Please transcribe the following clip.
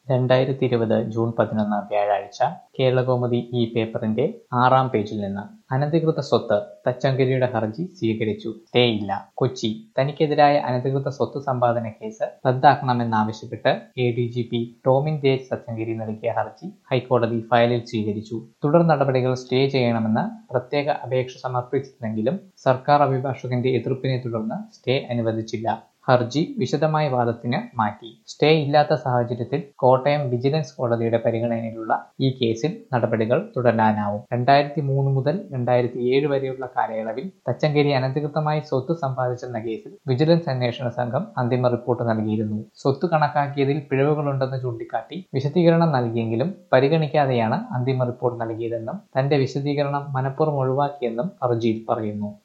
രണ്ടായിരത്തി ഇരുപത് ജൂൺ പതിനൊന്ന് വ്യാഴാഴ്ച കേരളകൗമുദി ഈ പേപ്പറിന്റെ ആറാം പേജിൽ നിന്ന് അനധികൃത സ്വത്ത് തച്ചങ്കരിയുടെ ഹർജി സ്വീകരിച്ചു സ്റ്റേ ഇല്ല കൊച്ചി തനിക്കെതിരായ അനധികൃത സ്വത്ത് സമ്പാദന കേസ് റദ്ദാക്കണമെന്നാവശ്യപ്പെട്ട് A D G P Tomin J Thachankary നൽകിയ ഹർജി ഹൈക്കോടതി ഫയലിൽ സ്വീകരിച്ചു തുടർ നടപടികൾ സ്റ്റേ ചെയ്യണമെന്ന് പ്രത്യേക അപേക്ഷ സമർപ്പിച്ചിരുന്നെങ്കിലും സർക്കാർ അഭിഭാഷകന്റെ എതിർപ്പിനെ തുടർന്ന് സ്റ്റേ അനുവദിച്ചില്ല ഹർജി വിശദമായ വാദത്തിന് മാറ്റി സ്റ്റേ ഇല്ലാത്ത സാഹചര്യത്തിൽ കോട്ടയം വിജിലൻസ് കോടതിയുടെ പരിഗണനയിലുള്ള ഈ കേസിൽ നടപടികൾ തുടരാനാവും രണ്ടായിരത്തി മൂന്ന് മുതൽ രണ്ടായിരത്തി ഏഴ് വരെയുള്ള കാലയളവിൽ തച്ചങ്കരി അനധികൃതമായി സ്വത്ത് സമ്പാദിച്ചെന്ന കേസിൽ വിജിലൻസ് അന്വേഷണ സംഘം അന്തിമ റിപ്പോർട്ട് നൽകിയിരുന്നു സ്വത്ത് കണക്കാക്കിയതിൽ പിഴവുകളുണ്ടെന്ന് ചൂണ്ടിക്കാട്ടി വിശദീകരണം നൽകിയെങ്കിലും പരിഗണിക്കാതെയാണ് അന്തിമ റിപ്പോർട്ട് നൽകിയതെന്നും തന്റെ വിശദീകരണം മനഃപൂർവ്വം ഒഴിവാക്കിയെന്നും ഹർജിയിൽ പറയുന്നു